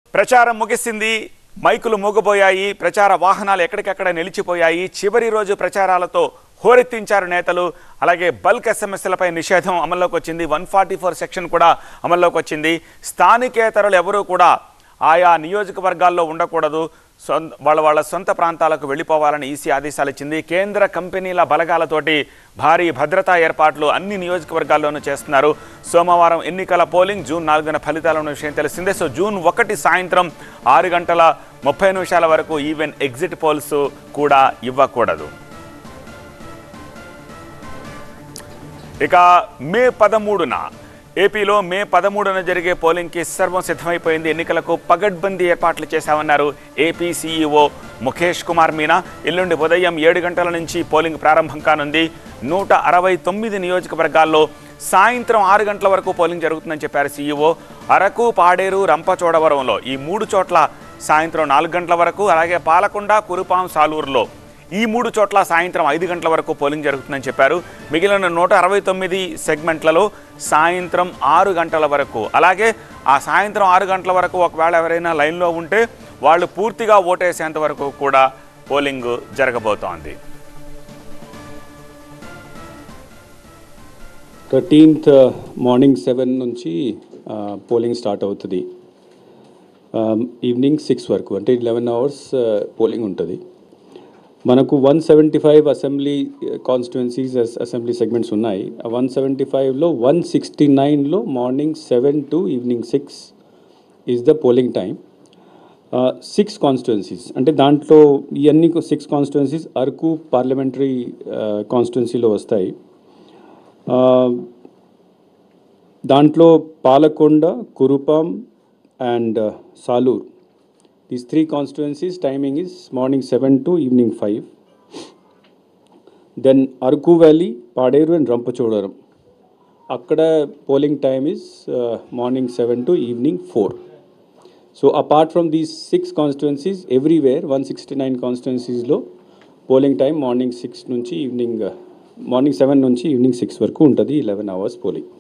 ప్రచారం ముగిసింది మైకులు మూగబోయాయి ప్రచార వాహనాలు ఎక్కడికెక్కడ నిలిచిపోయాయి చివరి రోజు ప్రచారాలతో హోరెత్తించారు నేతలు అలాగే బల్క్ ఎస్ఎంఎస్లపై నిషేధం అమల్లోకి వచ్చింది వన్ ఫార్టీ ఫోర్ సెక్షన్ కూడా అమల్లోకి వచ్చింది స్థానికేతరులు ఎవరూ కూడా ఆయా నియోజకవర్గాల్లో ఉండకూడదు సొంత వాళ్ళ వాళ్ళ సొంత ప్రాంతాలకు వెళ్ళిపోవాలని ఈసీ ఆదేశాలు ఇచ్చింది కేంద్ర కంపెనీల బలగాలతోటి భారీ భద్రతా ఏర్పాట్లు అన్ని నియోజకవర్గాల్లోనూ చేస్తున్నారు సోమవారం ఎన్నికల పోలింగ్ జూన్ నాలుగున ఫలితాల విషయం తెలిసిందే సో జూన్ ఒకటి సాయంత్రం ఆరు గంటల ముప్పై నిమిషాల వరకు ఈవెన్ ఎగ్జిట్ పోల్స్ కూడా ఇవ్వకూడదు ఇక మే పదమూడున ఏపీలో మే పదమూడున జరిగే పోలింగ్కి సర్వం సిద్ధమైపోయింది ఎన్నికలకు పగడ్బందీ ఏర్పాట్లు చేశామన్నారు ఏపీ సీఈఓ ముఖేష్ కుమార్ మీనా ఎల్లుండి ఉదయం ఏడు గంటల నుంచి పోలింగ్ ప్రారంభం కానుంది నూట అరవై తొమ్మిది నియోజకవర్గాల్లో సాయంత్రం ఆరు గంటల వరకు పోలింగ్ జరుగుతుందని చెప్పారు సీఈఓ అరకు పాడేరు రంపచోడవరంలో ఈ మూడు చోట్ల సాయంత్రం నాలుగు గంటల వరకు అలాగే పాలకొండ కురుపాం సాలూరులో ఈ మూడు చోట్ల సాయంత్రం ఐదు గంటల వరకు పోలింగ్ జరుగుతుందని చెప్పారు మిగిలిన నూట అరవై తొమ్మిది సెగ్మెంట్లలో సాయంత్రం ఆరు గంటల వరకు అలాగే ఆ సాయంత్రం ఆరు గంటల వరకు ఒకవేళ ఎవరైనా లైన్లో ఉంటే వాళ్ళు పూర్తిగా ఓటేసేంత వరకు కూడా పోలింగ్ జరగబోతోంది థర్టీన్త్ మార్నింగ్ సెవెన్ నుంచి పోలింగ్ స్టార్ట్ అవుతుంది ఈవినింగ్ సిక్స్ వరకు అంటే లెవెన్ అవర్స్ పోలింగ్ ఉంటుంది మనకు one seventy five assembly constituencies assembly segments ఉన్నాయి వన్ సెవెంటీ ఫైవ్లో వన్ సిక్స్టీ నైన్లో morning seven to evening six is the polling time six constituencies అంటే దాంట్లో ఇవన్నీ సిక్స్ కాన్స్టిట్యున్సీస్ అరకు పార్లమెంటరీ కాన్స్టిట్యున్సీలో వస్తాయి ఆ, దాంట్లో Palakonda Kurupam and Salur these three constituencies timing is morning seven to evening five then Araku valley Paderu and Rampachodavaram అక్కడ polling time is morning seven to evening four so apart from these six constituencies everywhere one sixty nine కాన్స్టిట్యున్సీస్లో polling time morning six నుంచి evening morning seven నుంచి evening six వరకు ఉంటుంది eleven hours polling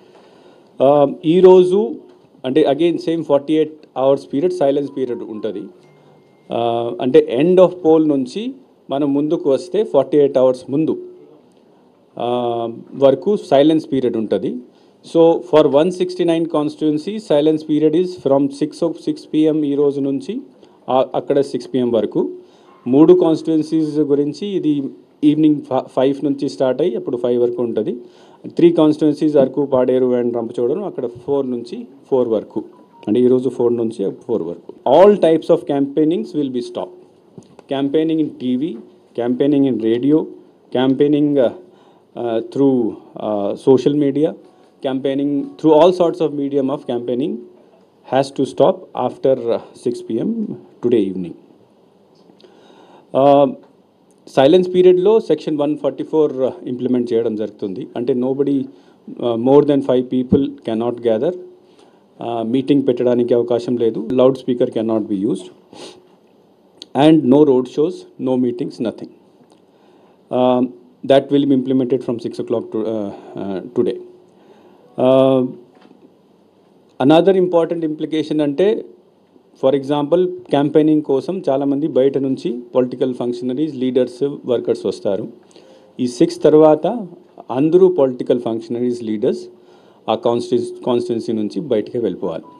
ఈరోజు అంటే again same forty eight hours period silence period ఉంటుంది Uh, అంటే end of poll నుంచి మనం ముందుకు వస్తే ఫార్టీ ఎయిట్ అవర్స్ ముందు uh, వరకు సైలెన్స్ పీరియడ్ ఉంటుంది so for one sixty nine constituency silence period is from six o six PM ఈ రోజు నుంచి ఆ- అక్కడ సిక్స్ పిఎం వరకు మూడు కాన్స్టిట్యున్సీస్ గురించి ఇది ఈవినింగ్ ఫైవ్ నుంచి స్టార్ట్ అయ్యి అప్పుడు ఫైవ్ వరకు ఉంటుంది three constituencies Araku Paderu and Rampachodavaram అక్కడ ఫోర్ నుంచి ఫోర్ వరకు అంటే ఈరోజు ఫోర్ నుంచి ఫోర్ వరకు all types of campaignings will be stop campaigning in TV, campaigning in radio, campaigning uh, uh, through uh, social media, campaigning through all sorts of medium of campaigning has to stop after uh, 6 p.m. today evening. Silence పీరియడ్లో section one forty four implement చేయడం జరుగుతుంది అంటే nobody more than five people cannot gather meeting పెట్టడానికి అవకాశం లేదు loud speaker cannot be used and no road shows, no meetings, nothing. Um, that will be implemented from 6 o'clock to, uh, uh, today. Uh, another important implication అంటే for example campaigning కోసం చాలామంది బయట నుంచి political functionaries leaders workers వస్తారు ఈ six తర్వాత అందరూ political functionaries leaders ఆ కాన్స్టిట్యూ కాన్స్టిట్యున్సీ నుంచి బయటికి వెళ్ళిపోవాలి